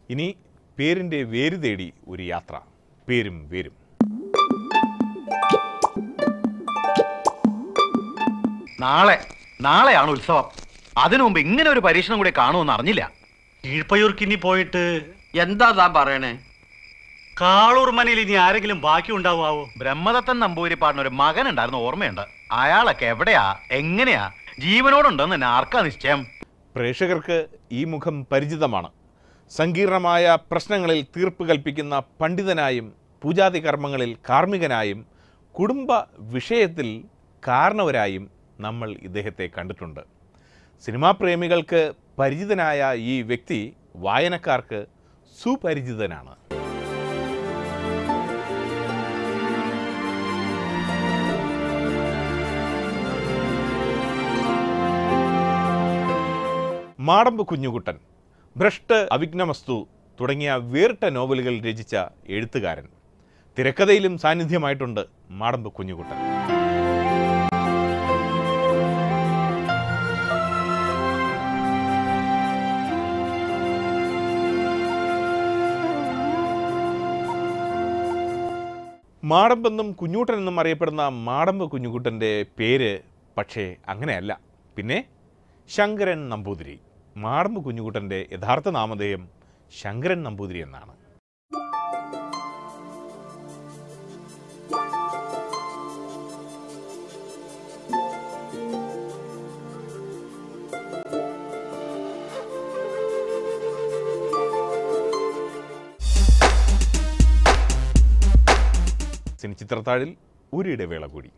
ഇനി പേരിൻ്റെ വേര് തേടി ഒരു യാത്ര പേരും വേരും നാളെ നാളെയാണ് ഉത്സവം അതിനു മുമ്പ് ഇങ്ങനെ ഒരു പരീക്ഷണം കൂടി കാണുമെന്ന് അറിഞ്ഞില്ല കീഴ്പയൂർക്കിനി പോയിട്ട് എന്താ താൻ പറയണേ കാളൂർ മനയിൽ ഇനി ആരെങ്കിലും ബാക്കി ഉണ്ടാവാവോ ബ്രഹ്മദത്തൻ നമ്പൂതിരിപ്പാടിന് ഒരു മകൻ ഉണ്ടായിരുന്ന ഓർമ്മയുണ്ട് അയാളൊക്കെ എവിടെയാ എങ്ങനെയാ ജീവനോടുണ്ടെന്ന് തന്നെ ആർക്കാ നിശ്ചയം പ്രേക്ഷകർക്ക് ഈ മുഖം പരിചിതമാണ് സങ്കീർണമായ പ്രശ്നങ്ങളിൽ തീർപ്പ് കൽപ്പിക്കുന്ന പണ്ഡിതനായും പൂജാതി കർമ്മങ്ങളിൽ കാർമ്മികനായും കുടുംബ വിഷയത്തിൽ കാരണവരായും നമ്മൾ ഇദ്ദേഹത്തെ കണ്ടിട്ടുണ്ട് സിനിമാ പ്രേമികൾക്ക് പരിചിതനായ ഈ വ്യക്തി വായനക്കാർക്ക് സുപരിചിതനാണ് മാടമ്പ് കുഞ്ഞുകുട്ടൻ ഭ്രഷ്ട് അവിഘ്നമസ്തു തുടങ്ങിയ വേറിട്ട നോവലുകൾ രചിച്ച എഴുത്തുകാരൻ തിരക്കഥയിലും സാന്നിധ്യമായിട്ടുണ്ട് മാടമ്പ് കുഞ്ഞുകുട്ടൻ മാടമ്പെന്നും കുഞ്ഞൂട്ടൻ എന്നും അറിയപ്പെടുന്ന മാടമ്പ് കുഞ്ഞുകുട്ടൻ്റെ പേര് പക്ഷേ അങ്ങനെയല്ല പിന്നെ ശങ്കരൻ നമ്പൂതിരി മാടമ്പ് കുഞ്ഞുകുട്ടൻ്റെ യഥാർത്ഥ നാമധേയം ശങ്കരൻ നമ്പൂതിരി എന്നാണ് സിനിച്ചിത്രത്താഴിൽ ഒരു ഇടവേള കൂടി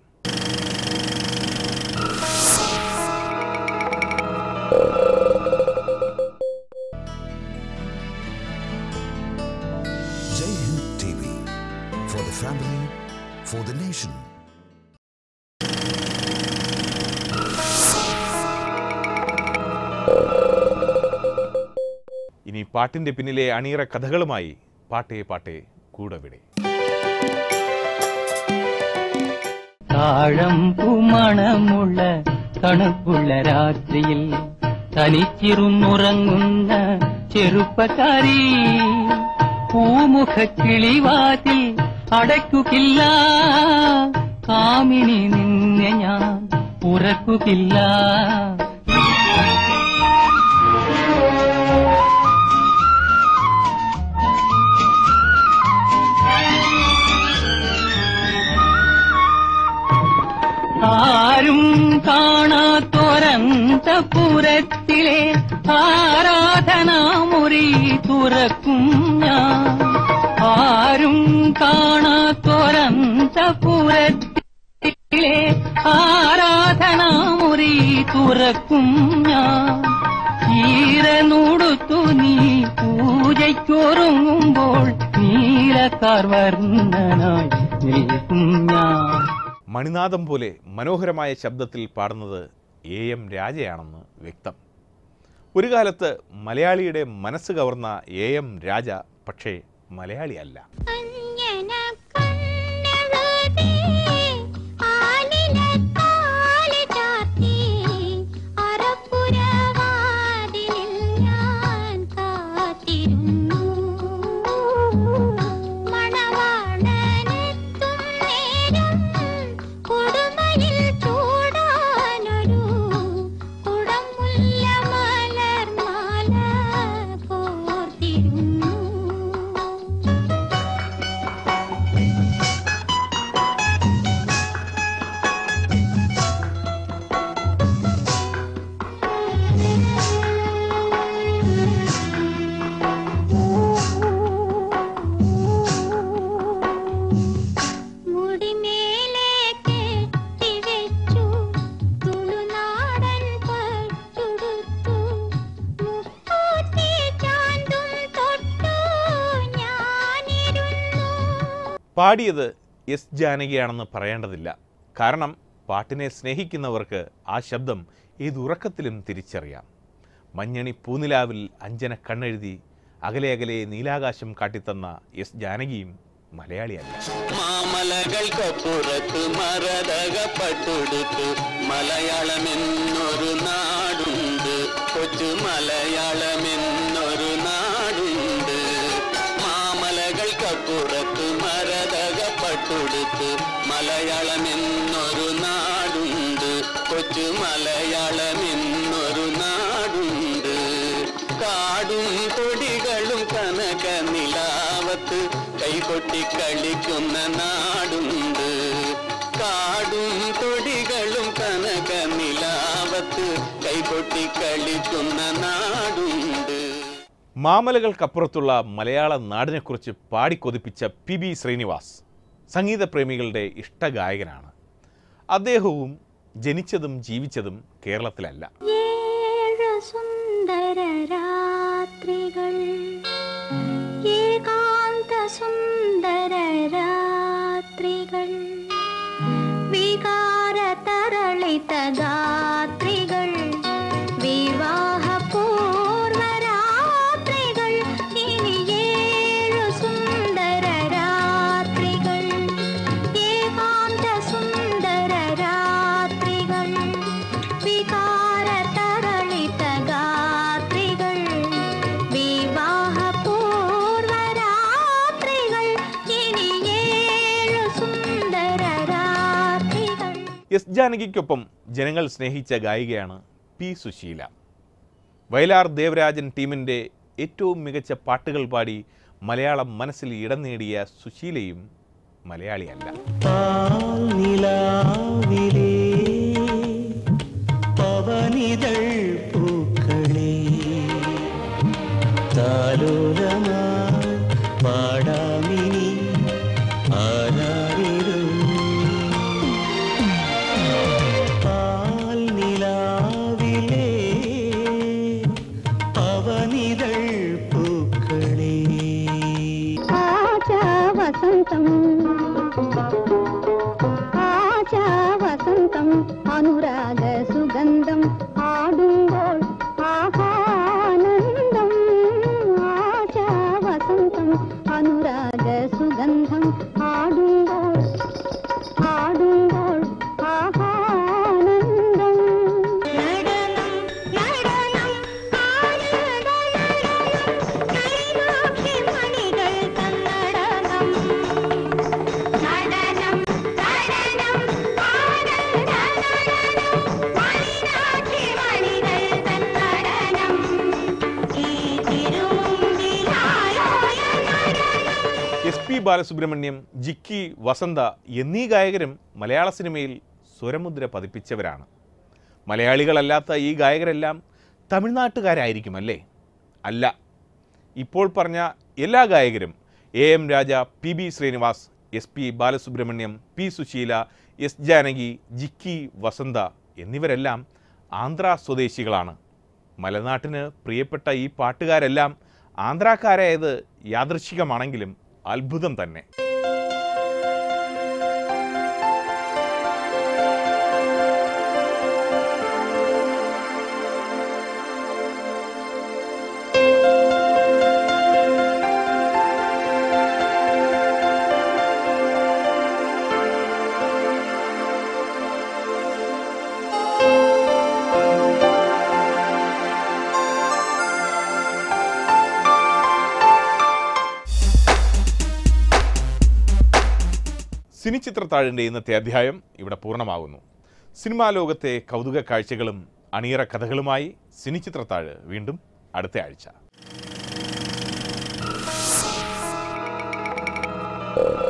Jai Hind TV for the family, for the nation. ഇനി പാട്ടിൻ്റെ പിന്നിലെ അണിയറ കഥകളുമായി പാട്ടേ പാട്ടേ കൂടവിടെ താഴമ്പുമണമുള്ള തണുപ്പുള്ള രാത്രിയിൽ തനിച്ചിരുന്നുറങ്ങുന്ന ചെറുപ്പക്കാരി പൂമുഖ കിളിവാതിൽ അടയ്ക്കുകില്ല കാമിനി നിന്നെ ഞാൻ ഉറക്കുകില്ല ആരും കാണാത്തൊരന്തപുരത്തിലെ ആരാധനാമുറി തുറക്കും ഞാൻ ആരും കാണാത്തൊരന്തപുരത്തിലെ ആരാധനാമുറി തുറക്കും ഞാൻ ഈരനുടുത്തു നീ പൂജയ്ക്കൊരുങ്ങുമ്പോൾ നീലക്കാർവർണ്ണനായി നിൽക്കും ഞാൻ മണിനാഥം പോലെ മനോഹരമായ ശബ്ദത്തിൽ പാടുന്നത് എ എം രാജയാണെന്ന് വ്യക്തം ഒരു കാലത്ത് മലയാളിയുടെ മനസ്സ് കവർന്ന എ എം രാജ പക്ഷേ മലയാളിയല്ല അഞ്ജന കണ്ണഴുതേ ആലിലത്താലി ചാർത്തി അറപ്പുരവാതിലിൽ ഞാൻ കാത്തിരുന്നു മണവാളനെത്തും നേരം കൊടുമയിൽ ചൂടാനൊരു കുടമുല്ല മലർമാല കോർത്തിരുന്നു മുടിമേലെ കെട്ടിവെച്ചു തുളുനാടൻ പട്ടുടുത്തു മുക്കൂത്തി ചാന്തും തൊട്ടു ഞാനിരുന്നു പാടിയത് എസ് ജാനകിയാണെന്ന് പറയേണ്ടതില്ല കാരണം പാട്ടിനെ സ്നേഹിക്കുന്നവർക്ക് ആ ശബ്ദം ഏതുറക്കത്തിലും തിരിച്ചറിയാം മഞ്ഞണി പൂനിലാവിൽ അഞ്ജന കണ്ണെഴുതി അകലെ അകലെ നീലാകാശം കാട്ടിത്തന്ന എസ് ജാനകിയും മലയാളിയല്ല മാമലകൾക്കപ്പുറത്ത് മരതകപ്പെട്ടുടുത്ത് മലയാളമെന്നൊരു നാടുണ്ട് കൊച്ചു മലയാളമെന്നൊരു നാടുണ്ട് മലയാളമെന്നൊരു നാടുണ്ട് കൊച്ചു മലയാളമെന്നൊരു നാടുണ്ട് കാടും തൊടികളും കനക നിലാവത്ത് കൈകൊട്ടി കളിക്കുന്ന നാടുണ്ട് കാടും തൊടികളും കനക നിലാവത്ത് കൈകൊട്ടി കളിക്കുന്ന നാടുണ്ട് മാമലകൾക്കപ്പുറത്തുള്ള മലയാള നാടിനെക്കുറിച്ച് പാടിക്കൊതിപ്പിച്ച പി ബി ശ്രീനിവാസ് സംഗീതപ്രേമികളുടെ ഇഷ്ടഗായകനാണ് അദ്ദേഹവും ജനിച്ചതും ജീവിച്ചതും കേരളത്തിലല്ല ഏഴു സുന്ദര രാത്രികൾ ഏകാന്ത സുന്ദര രാത്രികൾ വികാര തരളിത ഗാത്രികൾ വിവാഹപൂർവ രാത്രികൾ ഇനി ഏഴു സുന്ദര രാത്രികൾ ഏകാന്ത സുന്ദര രാത്രികൾ വികാര തരളിത ഗാത്രികൾ വിവാഹപൂർവ രാത്രികൾ ഇനി ഏഴു സുന്ദര രാത്രികൾ എസ് ജാനകിക്കൊപ്പം ജനങ്ങൾ സ്നേഹിച്ച ഗായികയാണ് പി സുശീല വയലാർ ദേവരാജൻ ടീമിൻ്റെ ഏറ്റവും മികച്ച പാട്ടുകൾ പാടി മലയാളം മനസ്സിൽ ഇടം നേടിയ സുശീലയും മലയാളിയല്ല നിലാവിലേ പവനിതൾ പൂക്കളേ താലോലമായി പാടാമിനി ആരാരിരും പാൽ നിലാവിലേ പവനിതൾ പൂക്കളേ ആചാ വസന്തം ആചാ വസന്തം അനുരാഗ സുഗന്ധം ആടുമ്പോൾ ആഹാനന്ദം ആചാ വസന്തം അനുരാഗ സുഗന്ധം ആടുമ്പോൾ ആടുമ്പോൾ ആഹാനന്ദം നടനം നടനം കൈനാക്ഷി മണികൾ തന്നടനം നടനം നടനം കൈനാക്ഷി മണികൾ തന്നടനം ഈ തിരുമുമ്പിലായോ എസ് പി ബാലസുബ്രഹ്മണ്യം ജിക്കി വസന്ത എന്നീ ഗായകരും മലയാള സിനിമയിൽ സ്വരമുദ്ര പതിപ്പിച്ചവരാണ് മലയാളികളല്ലാത്ത ഈ ഗായകരെല്ലാം തമിഴ്നാട്ടുകാരായിരിക്കും അല്ലേ അല്ല ഇപ്പോൾ പറഞ്ഞ എല്ലാ ഗായകരും A M Raja P B Srinivas S P Balasubrahmanyam P Susheela S Janaki Jikki Vasantha എന്നിവരെല്ലാം ആന്ധ്ര സ്വദേശികളാണ് മലനാട്ടിന് പ്രിയപ്പെട്ട ഈ പാട്ടുകാരെല്ലാം ആന്ധ്രാക്കാരായത് യാദൃശ്ചികമാണെങ്കിലും അത്ഭുതം തന്നെ സിനിച്ചിത്രത്താഴിൻ്റെ ഇന്നത്തെ അധ്യായം ഇവിടെ പൂർണ്ണമാകുന്നു സിനിമാ ലോകത്തെ കൗതുക കാഴ്ചകളും അണിയറ കഥകളുമായി സിനിച്ചിത്രത്താഴ് വീണ്ടും അടുത്ത ആഴ്ച